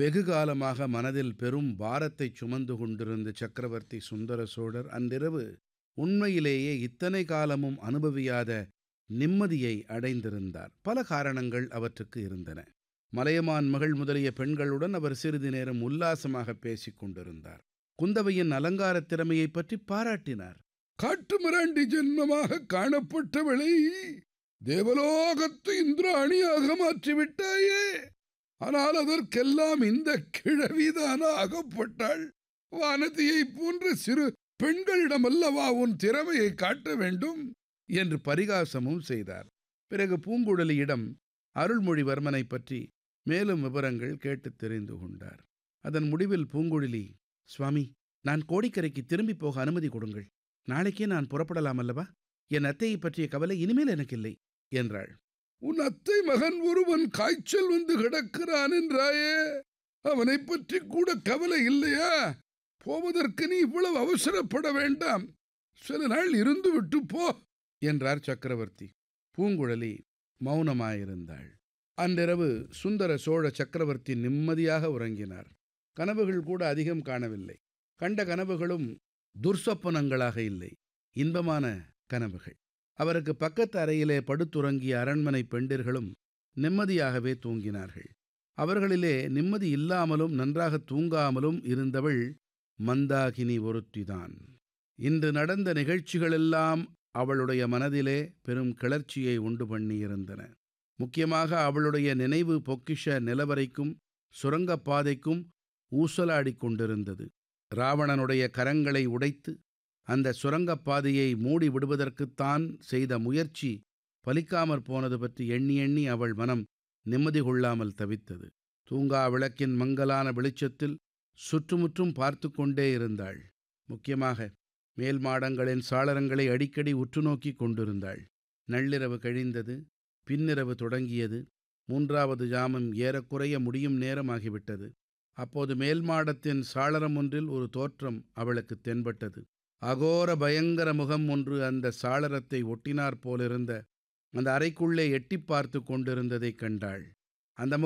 வெகு காலமாக மனதில் பெரும் பாரத்தைச் சுமந்து கொண்டிருந்த சக்கரவர்த்தி சுந்தர சோழர் அன்றிரவு உண்மையிலேயே இத்தனை காலமும் அனுபவியாத நிம்மதியை அடைந்திருந்தார் பல காரணங்கள் அவற்றுக்கு இருந்தன மலையமான் மகள் முதலிய பெண்களுடன் அவர் சிறிது நேரம் உல்லாசமாக பேசிக் கொண்டிருந்தார் குந்தவையின் அலங்காரத் திறமையைப் பற்றி பாராட்டினார் காட்டு மிராண்டி ஜென்மமாக காணப்பட்டவளை தேவலோகத்து இந்திராணியாக மாற்றிவிட்டாயே ஆனால் அதற்கெல்லாம் இந்த கிழவிதான் ஆகப்பட்டாள் வானதியைப் போன்ற சிறு பெண்களிடமல்லவா உன் திறமையை காட்ட வேண்டும் என்று பரிகாசமும் செய்தார் பிறகு பூங்குழலியிடம் அருள்மொழிவர்மனைப் பற்றி மேலும் விவரங்கள் கேட்டுத் தெரிந்து கொண்டார் அதன் முடிவில் பூங்குழலி சுவாமி நான் கோடிக்கரைக்கு திரும்பி போக அனுமதி கொடுங்கள் நாளைக்கே நான் புறப்படலாம் அல்லவா என் அத்தையைப் பற்றிய கவலை இனிமேல் எனக்கு இல்லை என்றாள் உன் அத்தை மகன் ஒருவன் காய்ச்சல் வந்து கிடக்கிறான் என்றாயே அவனைப் பற்றி கூட கவலை இல்லையா போவதற்கு நீ இவ்வளவு அவசரப்பட வேண்டாம் சில நாள் இருந்து விட்டு போ என்றார் சக்கரவர்த்தி பூங்குழலி மௌனமாயிருந்தாள் அன்றிரவு சுந்தர சோழ சக்கரவர்த்தி நிம்மதியாக உறங்கினார் கனவுகள் கூட அதிகம் காணவில்லை கண்ட கனவுகளும் துர்சொப்பனங்களாக இல்லை இன்பமான கனவுகள் அவருக்கு பக்கத்து அறையிலே படுத்துறங்கிய அரண்மனை பெண்டிர்களும் நிம்மதியாகவே தூங்கினார்கள் அவர்களிலே நிம்மதி இல்லாமலும் நன்றாக தூங்காமலும் இருந்தவள் மந்தாகினி ஒருத்திதான் இன்று நடந்த நிகழ்ச்சிகளெல்லாம் அவளுடைய மனதிலே பெரும் கிளர்ச்சியை உண்டு பண்ணியிருந்தன முக்கியமாக அவளுடைய நினைவு பொக்கிஷ நிலவரைக்கும் சுரங்கப்பாதைக்கும் ஊசலாடிக் கொண்டிருந்தது ராவணனுடைய கரங்களை உடைத்து அந்த சுரங்கப்பாதையை மூடி விடுவதற்குத்தான் செய்த முயற்சி பலிக்காமற் போனது பற்றி எண்ணி எண்ணி அவள் மனம் நிம்மதி கொள்ளாமல் தவித்தது தூங்கா விளக்கின் மங்கலான வெளிச்சத்தில் சுற்றுமுற்றும் பார்த்து கொண்டே இருந்தாள் முக்கியமாக மேல் மாடங்களின் சாளரங்களை அடிக்கடி உற்று நோக்கிக் கொண்டிருந்தாள் நள்ளிரவு கழிந்தது பின்னிரவு தொடங்கியது மூன்றாவது ஜாமம் ஏறக்குறைய முடியும் நேரமாகிவிட்டது அப்போது மேல் மாடத்தின் சாளரம் ஒன்றில் ஒரு தோற்றம் அவளுக்கு தென்பட்டது அகோர பயங்கர முகம் ஒன்று அந்த சாளரத்தை ஒட்டினாற் போலிருந்த அந்த அறைக்குள்ளே எட்டிப் பார்த்து கொண்டிருந்ததைக் கண்டாள் அந்த